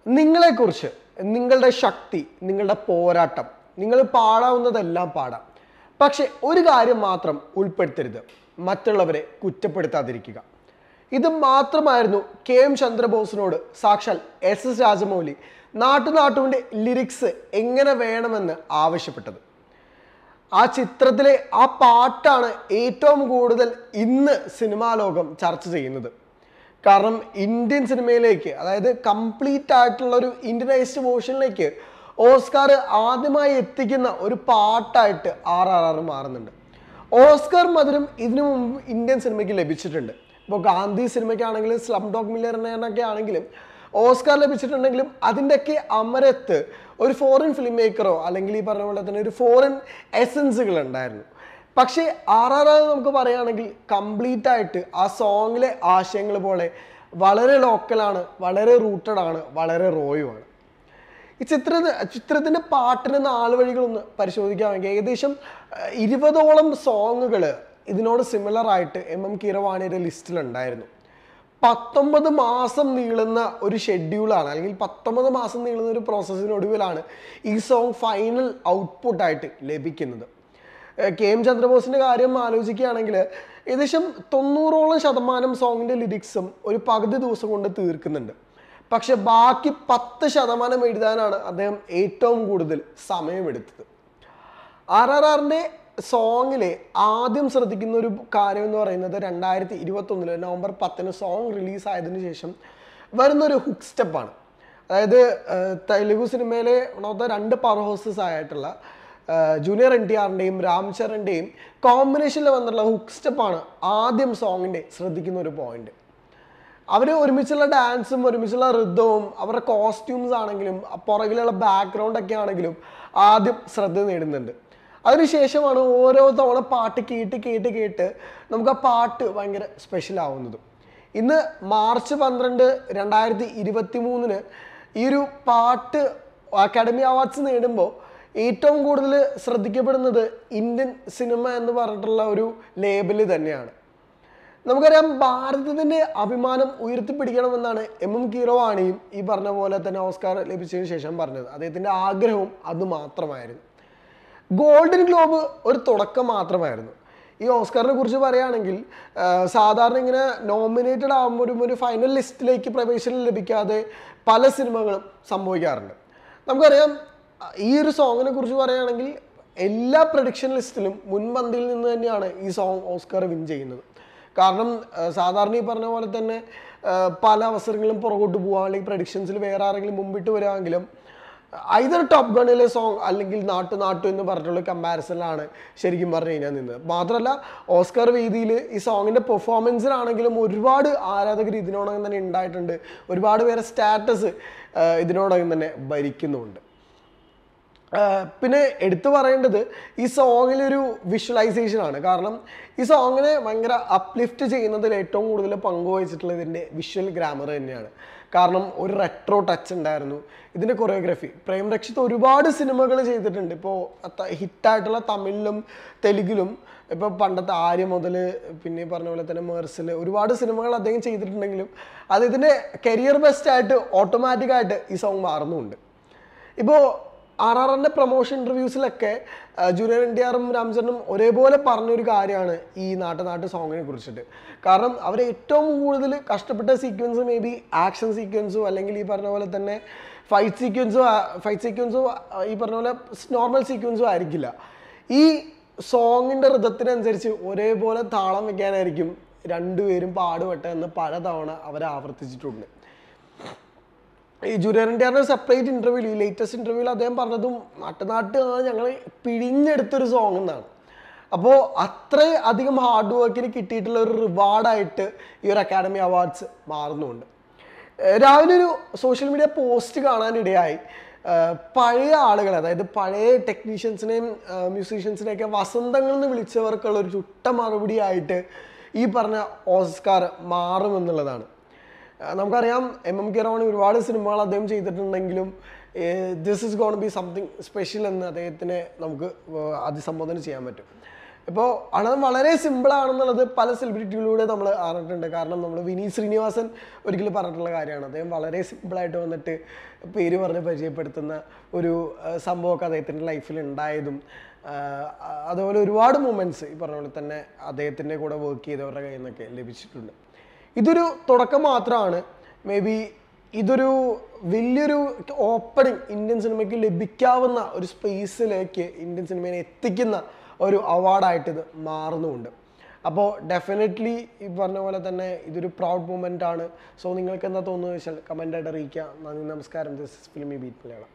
നിങ്ങളെക്കുറിച്ച് നിങ്ങളുടെ ശക്തി നിങ്ങളുടെ പോരാട്ടം നിങ്ങൾ പാടാവുന്നതെല്ലാം പാടാം പക്ഷെ ഒരു കാര്യം മാത്രം ഉൾപ്പെടുത്തരുത് മറ്റുള്ളവരെ കുറ്റപ്പെടുത്താതിരിക്കുക ഇത് മാത്രമായിരുന്നു കെ എം ചന്ദ്രബോസിനോട് സാക്ഷാൽ എസ് എസ് രാജമൗലി നാട്ടുനാട്ടുവിൻ്റെ ലിറിക്സ് എങ്ങനെ വേണമെന്ന് ആവശ്യപ്പെട്ടത് ആ ചിത്രത്തിലെ ആ പാട്ടാണ് ഏറ്റവും കൂടുതൽ ഇന്ന് സിനിമാ ലോകം ചർച്ച ചെയ്യുന്നത് കാരണം ഇന്ത്യൻ സിനിമയിലേക്ക് അതായത് കംപ്ലീറ്റ് ആയിട്ടുള്ള ഒരു ഇന്ത്യനൈസ്ഡ് വേർഷനിലേക്ക് ഓസ്കാർ ആദ്യമായി എത്തിക്കുന്ന ഒരു പാട്ടായിട്ട് ആർ ആർ ആർ മാറുന്നുണ്ട് ഓസ്കാർ മധുരം ഇതിനു മുമ്പ് ഇന്ത്യൻ സിനിമയ്ക്ക് ലഭിച്ചിട്ടുണ്ട് ഇപ്പോൾ ഗാന്ധി സിനിമയ്ക്കാണെങ്കിലും സ്ലം ഡോഗ് മില്ലറിനൊക്കെ ആണെങ്കിലും ഓസ്കാർ ലഭിച്ചിട്ടുണ്ടെങ്കിലും അതിൻ്റെയൊക്കെ അമരത്ത് ഒരു ഫോറിൻ ഫിലിം മേക്കറോ അല്ലെങ്കിൽ ഈ പറഞ്ഞ പോലെ തന്നെ ഒരു ഫോറിൻ എസൻസുകൾ ഉണ്ടായിരുന്നു പക്ഷേ ആർ ആർ ആർ നമുക്ക് പറയുകയാണെങ്കിൽ കംപ്ലീറ്റ് ആയിട്ട് ആ സോങ്ങിലെ ആശയങ്ങൾ പോലെ വളരെ ലോക്കലാണ് വളരെ റൂട്ടഡ് ആണ് വളരെ റോയുമാണ് ഈ ചിത്ര ചിത്രത്തിൻ്റെ പാട്ടിന് നാല് വഴികളൊന്ന് പരിശോധിക്കാമെങ്കിൽ ഏകദേശം അഹ്, ഇരുപതോളം സോങ്ങുകൾ ഇതിനോട് സിമിലർ ആയിട്ട് എം എം കീരവാണിയുടെ ലിസ്റ്റിലുണ്ടായിരുന്നു പത്തൊമ്പത് മാസം നീളുന്ന ഒരു ഷെഡ്യൂളാണ് അല്ലെങ്കിൽ പത്തൊമ്പത് മാസം നീളുന്ന ഒരു പ്രോസസ്സിനൊടുവിലാണ് ഈ സോങ് ഫൈനൽ ഔട്ട്പുട്ടായിട്ട് ലഭിക്കുന്നത് ഏഹ് കെ എം ചന്ദ്രബോസിന്റെ കാര്യം ആലോചിക്കുകയാണെങ്കിൽ ഏകദേശം തൊണ്ണൂറോളം ശതമാനം സോങ്ങിന്റെ ലിറിക്സും ഒരു പകുതി ദിവസം കൊണ്ട് തീർക്കുന്നുണ്ട് പക്ഷെ ബാക്കി പത്ത് ശതമാനം എഴുതാനാണ് അദ്ദേഹം ഏറ്റവും കൂടുതൽ സമയമെടുത്തത് ആർ ആർ ആറിന്റെ സോങ്ങിലെ ആദ്യം ശ്രദ്ധിക്കുന്ന ഒരു കാര്യം എന്ന് പറയുന്നത് രണ്ടായിരത്തി ഇരുപത്തൊന്നില് നവംബർ പത്തിന് സോങ് റിലീസ് ആയതിനു ശേഷം വരുന്ന ഒരു ഹുക്ക് സ്റ്റെപ്പാണ് അതായത് ഏഹ്, തെലുഗു സിനിമയിലെ വൺ ഓഫ് ദ രണ്ട് പവർ ഹൗസസ് ആയിട്ടുള്ള ഏഹ്, ജൂനിയർ എൻ ടി ആറിൻ്റെയും രാംചരൻ്റെയും കോമ്പിനേഷനിൽ വന്നിട്ടുള്ള ഹുക്ക് സ്റ്റെപ്പാണ് ആദ്യം സോങ്ങിൻ്റെ ശ്രദ്ധിക്കുന്ന ഒരു പോയിന്റ് അവർ ഒരുമിച്ചുള്ള ഡാൻസും ഒരുമിച്ചുള്ള ഋതവും അവരുടെ കോസ്റ്റ്യൂംസ് ആണെങ്കിലും ആ പുറകിലുള്ള ബാക്ക്ഗ്രൗണ്ട് ഒക്കെ ആണെങ്കിലും ആദ്യം ശ്രദ്ധ നേടുന്നുണ്ട് അതിനുശേഷമാണ് ഓരോ തവണ പാട്ട് കേട്ട് കേട്ട് കേട്ട് നമുക്ക് ആ പാട്ട് ഭയങ്കര സ്പെഷ്യൽ ആവുന്നതും ഇന്ന് മാർച്ച് പന്ത്രണ്ട് രണ്ടായിരത്തി ഇരുപത്തി മൂന്നിന് ഈ ഒരു പാട്ട് അക്കാഡമി അവാർഡ്സ് നേടുമ്പോൾ ഏറ്റവും കൂടുതൽ ശ്രദ്ധിക്കപ്പെടുന്നത് ഇന്ത്യൻ സിനിമ എന്ന് പറഞ്ഞിട്ടുള്ള ഒരു ലേബല് തന്നെയാണ് നമുക്കറിയാം ഭാരതത്തിന്റെ അഭിമാനം ഉയർത്തിപ്പിടിക്കണമെന്നാണ് എം എം കീറവാണിയും ഈ പറഞ്ഞ പോലെ തന്നെ ഓസ്കാർ ലഭിച്ചതിന് ശേഷം പറഞ്ഞത് അദ്ദേഹത്തിന്റെ ആഗ്രഹവും അത് മാത്രമായിരുന്നു ഗോൾഡൻ ഗ്ലോബ് ഒരു തുടക്കം മാത്രമായിരുന്നു ഈ ഓസ്കാറിനെ കുറിച്ച് പറയുകയാണെങ്കിൽ ആ, സാധാരണ ഇങ്ങനെ നോമിനേറ്റഡ് ആകുമ്പോൾ ഒരു- ഒരു ഫൈനൽ ലിസ്റ്റിലേക്ക് പ്രവേശനം ലഭിക്കാതെ പല സിനിമകളും സംഭവിക്കാറുണ്ട് നമുക്കറിയാം ആ, ഈ ഒരു സോങ്ങിനെ കുറിച്ച് പറയുകയാണെങ്കിൽ എല്ലാ പ്രഡിക്ഷൻ ലിസ്റ്റിലും മുൻപന്തിയിൽ നിന്ന് തന്നെയാണ് ഈ സോങ് ഓസ്കാർ വിൻ ചെയ്യുന്നത് കാരണം ആ, സാധാരണ ഈ പറഞ്ഞ പോലെ തന്നെ ആ, പല അവസരങ്ങളും പുറകോട്ട് പോകാം അല്ലെങ്കിൽ പ്രഡിക്ഷൻസിൽ വേറെ ആരെങ്കിലും മുമ്പിട്ട് വരാമെങ്കിലും ഐതർ ടോപ്പ് ഗണിലെ സോങ് അല്ലെങ്കിൽ നാട്ടു നാട്ടു എന്ന് പറഞ്ഞിട്ടുള്ള കമ്പാരിസണിലാണ് ശരിക്കും പറഞ്ഞു കഴിഞ്ഞാൽ നിന്നത് മാത്രമല്ല ഓസ്കാർ വേദിയിൽ ഈ സോങ്ങിന്റെ പെർഫോമൻസിലാണെങ്കിലും ഒരുപാട് ആരാധകർ ഇതിനോടകം തന്നെ ഉണ്ടായിട്ടുണ്ട് ഒരുപാട് പേരെ സ്റ്റാറ്റസ് ഇതിനോടകം തന്നെ ഭരിക്കുന്നുമുണ്ട് ആഹ് പിന്നെ എടുത്തു പറയേണ്ടത് ഈ സോങ്ങിലൊരു വിഷ്വലൈസേഷൻ ആണ് കാരണം ഈ സോങ്ങിനെ ഭയങ്കര അപ്ലിഫ്റ്റ് ചെയ്യുന്നതിൽ ഏറ്റവും കൂടുതൽ പങ്കുവഹിച്ചിട്ടുള്ളത് ഇതിൻ്റെ വിഷ്വൽ ഗ്രാമർ തന്നെയാണ് കാരണം ഒരു റെട്രോ ടച്ച് ഉണ്ടായിരുന്നു ഇതിൻ്റെ കൊറിയോഗ്രഫി പ്രേം രക്ഷിത്ത് ഒരുപാട് സിനിമകൾ ചെയ്തിട്ടുണ്ട് ഇപ്പോൾ ഹിറ്റായിട്ടുള്ള തമിഴിലും തെലുങ്കിലും ഇപ്പോൾ പണ്ടത്തെ ആര്യ മുതൽ പിന്നെ ഈ പറഞ്ഞ പോലെ തന്നെ മേഴ്സിൽ ഒരുപാട് സിനിമകൾ അദ്ദേഹം ചെയ്തിട്ടുണ്ടെങ്കിലും അത് ഇതിൻ്റെ കരിയർ ബെസ്റ്റ് ആയിട്ട് ഓട്ടോമാറ്റിക്കായിട്ട് ഈ സോങ് മാറുന്നുമുണ്ട് ഇപ്പോൾ ആർ ആർ ആറിൻ്റെ പ്രൊമോഷൻ ഇൻ്റർവ്യൂസിലൊക്കെ ജൂനിയർ എൻ ടി ആറും രാംചരനും ഒരേപോലെ പറഞ്ഞൊരു കാര്യമാണ് ഈ നാട്ടു നാട്ട് സോങ്ങിനെ കുറിച്ചിട്ട് കാരണം അവർ ഏറ്റവും കൂടുതൽ കഷ്ടപ്പെട്ട സീക്വൻസ് മേ ബി ആക്ഷൻ സീക്വൻസോ അല്ലെങ്കിൽ ഈ പറഞ്ഞ പോലെ തന്നെ ഫൈറ്റ് സീക്വൻസോ ഫൈറ്റ് സീക്വൻസോ ഈ പറഞ്ഞ പോലെ നോർമൽ സീക്വൻസോ ആയിരിക്കില്ല ഈ സോങ്ങിൻ്റെ ഋതത്തിനനുസരിച്ച് ഒരേപോലെ താളം വെക്കാനായിരിക്കും രണ്ടുപേരും പാടുപെട്ട എന്ന് പലതവണ അവർ ആവർത്തിച്ചിട്ടുണ്ട് ഈ ജൂനിയർ ഇന്ത്യയുടെ സെപ്പറേറ്റ് ഇന്റർവ്യൂവിൽ ഈ ലേറ്റസ്റ്റ് ഇന്റർവ്യൂവിൽ അദ്ദേഹം പറഞ്ഞതും നാട്ടുനാട്ട് ഞങ്ങൾ പിഴിഞ്ഞെടുത്തൊരു സോങ് എന്നാണ് അപ്പോൾ അത്ര അധികം ഹാർഡ് വർക്കിന് കിട്ടിയിട്ടുള്ള ഒരു റിവാർഡായിട്ട് ഈ ഒരു അക്കാഡമി അവാർഡ്സ് മാറുന്നുണ്ട് ഏഹ് രാവിലെ ഒരു സോഷ്യൽ മീഡിയ പോസ്റ്റ് കാണാനിടയായി ഏഹ് പഴയ ആളുകളെ അതായത് പഴയ ടെക്നീഷ്യൻസിനെയും മ്യൂസീഷ്യൻസിനെയൊക്കെ വസന്തങ്ങളിൽ നിന്ന് വിളിച്ചവർക്കുള്ള ഒരു ചുട്ട മറുപടി ആയിട്ട് ഈ പറഞ്ഞ ഓസ്കാർ മാറുമെന്നുള്ളതാണ് ആ, നമുക്കറിയാം എം എം കിറോണി ഒരുപാട് സിനിമകൾ അദ്ദേഹം ചെയ്തിട്ടുണ്ടെങ്കിലും this is gonna be something special എന്ന് അദ്ദേഹത്തിനെ നമുക്ക് ആ, അഭിസംബോധന ചെയ്യാൻ പറ്റും ഇപ്പോൾ അത് വളരെ സിമ്പിൾ ആണെന്നുള്ളത് പല സെലിബ്രിറ്റികളിലൂടെ നമ്മൾ അറിഞ്ഞിട്ടുണ്ട് കാരണം നമ്മൾ വിനീത് ശ്രീനിവാസൻ ഒരിക്കലും പറഞ്ഞിട്ടുള്ള കാര്യമാണ് അദ്ദേഹം വളരെ സിമ്പിളായിട്ട് വന്നിട്ട് പേര് പറഞ്ഞ് പരിചയപ്പെടുത്തുന്ന ഒരു ആ, സംഭവമൊക്കെ അദ്ദേഹത്തിൻ്റെ ലൈഫിൽ ഉണ്ടായതും ആ, അതുപോലെ ഒരുപാട് മൂമെൻറ്റ്സ് ഈ പറഞ്ഞ പോലെ തന്നെ അദ്ദേഹത്തിൻ്റെ കൂടെ വർക്ക് ചെയ്തവരുടെ കയ്യിൽ നിന്നൊക്കെ ലഭിച്ചിട്ടുണ്ട് ഇതൊരു തുടക്കം മാത്രമാണ് മേ ബി ഇതൊരു വലിയൊരു ഓപ്പണിംഗ് ഇന്ത്യൻ സിനിമയ്ക്ക് ലഭിക്കാവുന്ന ഒരു സ്പേസിലേക്ക് ഇന്ത്യൻ സിനിമയെ എത്തിക്കുന്ന ഒരു അവാർഡായിട്ട് ഇത് മാറുന്നുമുണ്ട് അപ്പോൾ ഡെഫിനറ്റ്ലി ഈ പറഞ്ഞ പോലെ തന്നെ ഇതൊരു പ്രൗഡ് മൂമെൻ്റ് ആണ് സോ നിങ്ങൾക്ക് എന്താ തോന്നുന്നത് വെച്ചാൽ കമൻ്റായിട്ട് അറിയിക്കുക നന്ദി നമസ്കാരം ദിസ് ഫിലിമി ബീറ്റ് മലയാളം